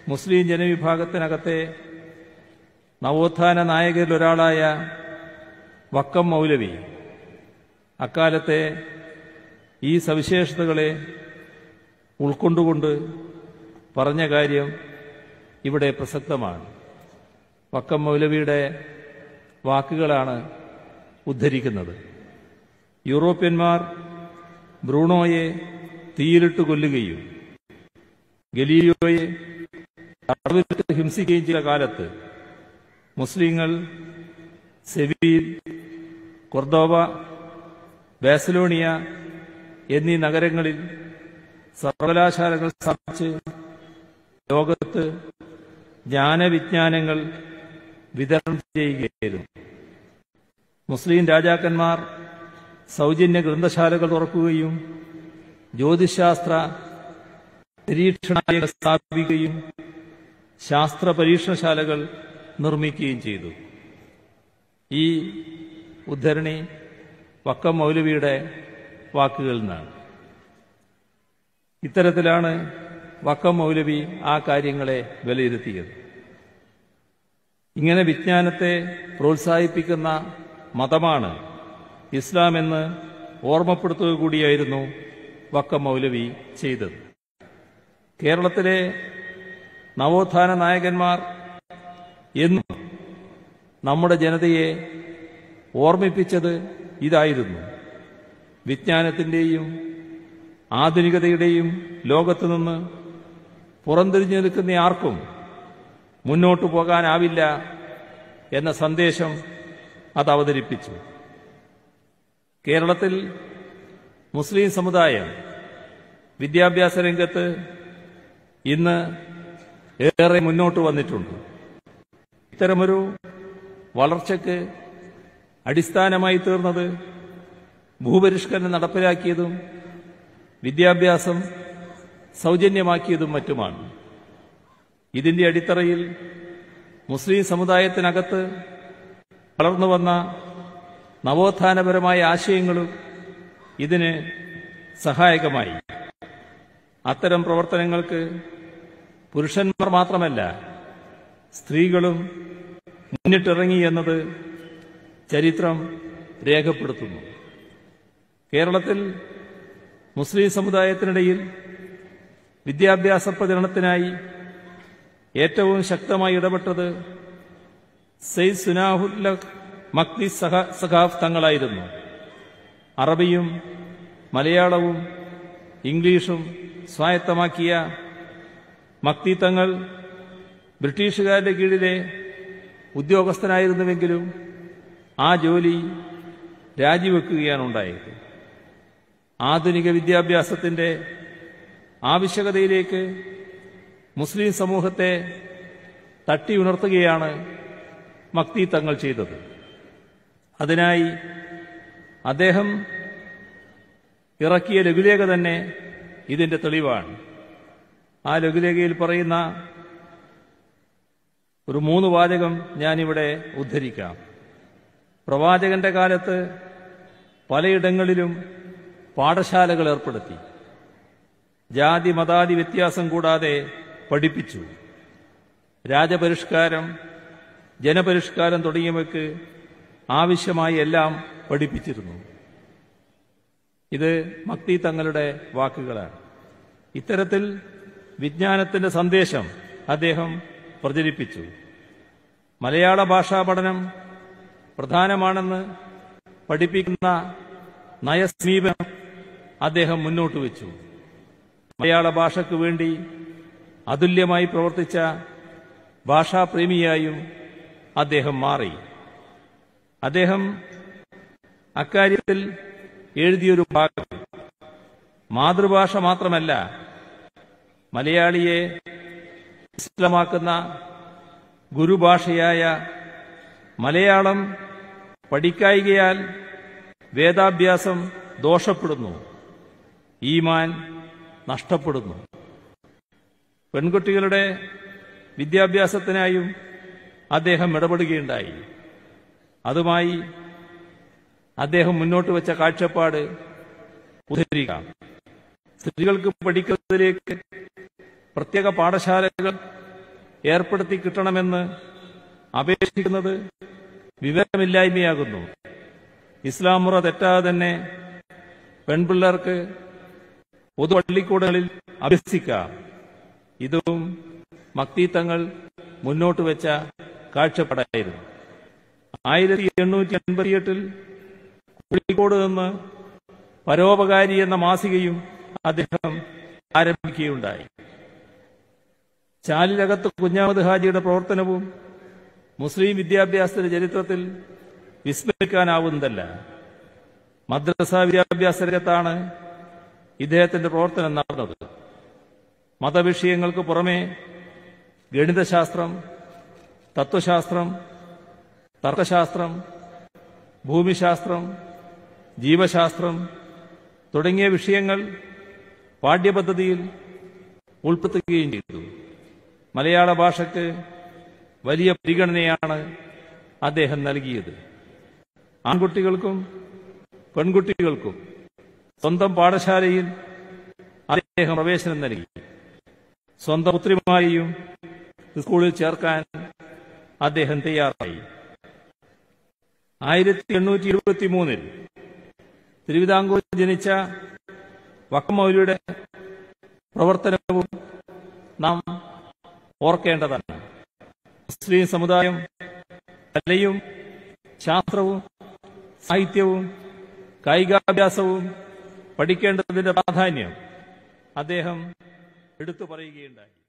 മുസ്ലിം ജനവിഭാഗത്തിനകത്തെ നവോത്ഥാന നായകരിൽ ഒരാളായ വക്കം മൗലവി അക്കാലത്തെ ഈ സവിശേഷതകളെ ഉൾക്കൊണ്ടുകൊണ്ട് പറഞ്ഞ കാര്യം ഇവിടെ പ്രസക്തമാണ് വക്കം മൗലവിയുടെ വാക്കുകളാണ് ഉദ്ധരിക്കുന്നത് യൂറോപ്യന്മാർ ബ്രൂണോയെ തീയിലിട്ട് കൊല്ലുകയും ഗലീലിയോയെ തടവിലിട്ട് ഹിംസിക്കുകയും ചെയ്ത കാലത്ത് മുസ്ലിങ്ങൾ സെവിയിൽ കൊർദോവ ബാസലോണിയ എന്നീ നഗരങ്ങളിൽ സർവകലാശാലകൾ സ്ഥാപിച്ച് ലോകത്ത് ജ്ഞാനവിജ്ഞാനങ്ങൾ വിതരണം ചെയ്യുകയായിരുന്നു മുസ്ലിം രാജാക്കന്മാർ സൗജന്യ ഗ്രന്ഥശാലകൾ തുറക്കുകയും ജ്യോതിശാസ്ത്ര നിരീക്ഷണാലയങ്ങൾ സ്ഥാപിക്കുകയും ശാസ്ത്ര പരീക്ഷണശാലകൾ നിർമ്മിക്കുകയും ചെയ്തു ഈ ഉദ്ധരണി വക്കം മൗലവിയുടെ വാക്കുകളിൽ നിന്നാണ് ഇത്തരത്തിലാണ് വക്കം മൗലവി ആ കാര്യങ്ങളെ വിലയിരുത്തിയത് ഇങ്ങനെ വിജ്ഞാനത്തെ പ്രോത്സാഹിപ്പിക്കുന്ന മതമാണ് ഇസ്ലാം എന്ന് ഓർമ്മപ്പെടുത്തുക കൂടിയായിരുന്നു വക്കം മൗലവി ചെയ്തത് കേരളത്തിലെ നവോത്ഥാന നായകന്മാർ എന്നും നമ്മുടെ ജനതയെ ഓർമ്മിപ്പിച്ചത് ഇതായിരുന്നു വിജ്ഞാനത്തിൻ്റെയും ആധുനികതയുടെയും ലോകത്തു നിന്ന് പുറംതിരിഞ്ഞു നിൽക്കുന്ന ആർക്കും മുന്നോട്ടു പോകാനാവില്ല എന്ന സന്ദേശം അത് അവതരിപ്പിച്ചു കേരളത്തിൽ മുസ്ലിം സമുദായം വിദ്യാഭ്യാസ രംഗത്ത് ഇന്ന് ഏറെ മുന്നോട്ട് വന്നിട്ടുണ്ട് ഇത്തരമൊരു വളർച്ചയ്ക്ക് അടിസ്ഥാനമായി തീർന്നത് ഭൂപരിഷ്കരണം നടപ്പിലാക്കിയതും വിദ്യാഭ്യാസം സൗജന്യമാക്കിയതും മറ്റുമാണ് ഇതിന്റെ അടിത്തറയിൽ മുസ്ലിം സമുദായത്തിനകത്ത് വളർന്നു വന്ന നവോത്ഥാനപരമായ ആശയങ്ങളും ഇതിന് സഹായകമായി അത്തരം പ്രവർത്തനങ്ങൾക്ക് പുരുഷന്മാർ മാത്രമല്ല സ്ത്രീകളും മുന്നിട്ടിറങ്ങി എന്നത് ചരിത്രം രേഖപ്പെടുത്തുന്നു കേരളത്തിൽ മുസ്ലിം സമുദായത്തിനിടയിൽ വിദ്യാഭ്യാസ പ്രചരണത്തിനായി ഏറ്റവും ശക്തമായി ഇടപെട്ടത് സെയ്ദ് സുനാഹുല്ലഖ് മക്തി സഹ സഖാഫ് തങ്ങളായിരുന്നു അറബിയും മലയാളവും ഇംഗ്ലീഷും സ്വായത്തമാക്കിയ മക്തി തങ്ങൾ ബ്രിട്ടീഷുകാരുടെ കീഴിലെ ഉദ്യോഗസ്ഥനായിരുന്നുവെങ്കിലും ആ ജോലി രാജിവെക്കുകയാണ് ഉണ്ടായത് ആധുനിക വിദ്യാഭ്യാസത്തിന്റെ ആവശ്യകതയിലേക്ക് മുസ്ലിം സമൂഹത്തെ തട്ടിയുണർത്തുകയാണ് മക്തി തങ്ങൾ ചെയ്തത് അതിനായി അദ്ദേഹം ഇറക്കിയ ലഘുലേഖ തന്നെ ഇതിന്റെ തെളിവാണ് ആ ലഘുലേഖയിൽ പറയുന്ന ഒരു മൂന്ന് വാചകം ഞാനിവിടെ ഉദ്ധരിക്കാം പ്രവാചകന്റെ കാലത്ത് പലയിടങ്ങളിലും പാഠശാലകൾ ഏർപ്പെടുത്തി ജാതി മതാതി വ്യത്യാസം കൂടാതെ പഠിപ്പിച്ചു രാജപരിഷ്കാരം ജനപരിഷ്കാരം തുടങ്ങിയവയ്ക്ക് ആവശ്യമായി എല്ലാം പഠിപ്പിച്ചിരുന്നു ഇത് മക്തി തങ്ങളുടെ വാക്കുകളാണ് ഇത്തരത്തിൽ വിജ്ഞാനത്തിന്റെ സന്ദേശം അദ്ദേഹം പ്രചരിപ്പിച്ചു മലയാള ഭാഷാ പഠനം പ്രധാനമാണെന്ന് പഠിപ്പിക്കുന്ന നയസമീപനം അദ്ദേഹം മുന്നോട്ട് വെച്ചു മലയാള ഭാഷയ്ക്ക് വേണ്ടി അതുല്യമായി പ്രവർത്തിച്ച ഭാഷാപ്രേമിയായും അദ്ദേഹം മാറി അദ്ദേഹം അക്കാര്യത്തിൽ എഴുതിയൊരു ഭാഗം മാതൃഭാഷ മാത്രമല്ല മലയാളിയെ ഇസ്ലമാക്കുന്ന ഗുരുഭാഷയായ മലയാളം പഠിക്കായികയാൽ വേദാഭ്യാസം ദോഷപ്പെടുന്നു ഈമാൻ നഷ്ടപ്പെടുന്നു പെൺകുട്ടികളുടെ വിദ്യാഭ്യാസത്തിനായും അദ്ദേഹം ഇടപെടുകയുണ്ടായി അതുമായി അദ്ദേഹം മുന്നോട്ട് വെച്ച കാഴ്ചപ്പാട് ഉദ്ധരിക്കാം സ്ത്രീകൾക്ക് പഠിക്കുന്നതിലേക്ക് പ്രത്യേക പാഠശാലകൾ ഏർപ്പെടുത്തി കിട്ടണമെന്ന് അപേക്ഷിക്കുന്നത് വിവരമില്ലായ്മയാകുന്നു ഇസ്ലാം മുറ തെറ്റാതെ തന്നെ പെൺപിള്ളേർക്ക് പൊതു പള്ളിക്കൂടങ്ങളിൽ അഭ്യസിക്കാം ഇതും മക്തീത്തങ്ങൾ മുന്നോട്ട് വെച്ച കാഴ്ചപ്പാടായിരുന്നു ആയിരത്തി എണ്ണൂറ്റി എൺപത്തിയെട്ടിൽ കോഴിക്കോട് നിന്ന് പരോപകാരി എന്ന മാസികയും അദ്ദേഹം ആരംഭിക്കുകയുണ്ടായി ചാലിലകത്ത് കുഞ്ഞാമത് ഹാജിയുടെ പ്രവർത്തനവും മുസ്ലിം വിദ്യാഭ്യാസത്തിന്റെ ചരിത്രത്തിൽ വിസ്മരിക്കാനാവുന്നതല്ല മദ്രസ വിദ്യാഭ്യാസ രംഗത്താണ് ഇദ്ദേഹത്തിന്റെ പ്രവർത്തനം നടന്നത് മതവിഷയങ്ങൾക്ക് പുറമെ ഗണിതശാസ്ത്രം തത്വശാസ്ത്രം തർക്കശാസ്ത്രം ഭൂമിശാസ്ത്രം ജീവശാസ്ത്രം തുടങ്ങിയ വിഷയങ്ങൾ പാഠ്യപദ്ധതിയിൽ ഉൾപ്പെടുത്തുകയും ചെയ്തു മലയാള ഭാഷയ്ക്ക് വലിയ പരിഗണനയാണ് അദ്ദേഹം നൽകിയത് ആൺകുട്ടികൾക്കും പെൺകുട്ടികൾക്കും സ്വന്തം പാഠശാലയിൽ അദ്ദേഹം പ്രവേശനം നൽകി സ്വന്തം പുത്രിമാരെയും സ്കൂളിൽ ചേർക്കാൻ അദ്ദേഹം തയ്യാറായി ആയിരത്തി എണ്ണൂറ്റി ഇരുപത്തി മൂന്നിൽ തിരുവിതാംകൂർ ജനിച്ച വക്കമൗലിയുടെ പ്രവർത്തനവും നാം ഓർക്കേണ്ടതാണ് മുസ്ലിം സമുദായം കലയും ശാസ്ത്രവും സാഹിത്യവും കായികാഭ്യാസവും പഠിക്കേണ്ടതിന്റെ പ്രാധാന്യം അദ്ദേഹം എടുത്തു പറയുകയുണ്ടായി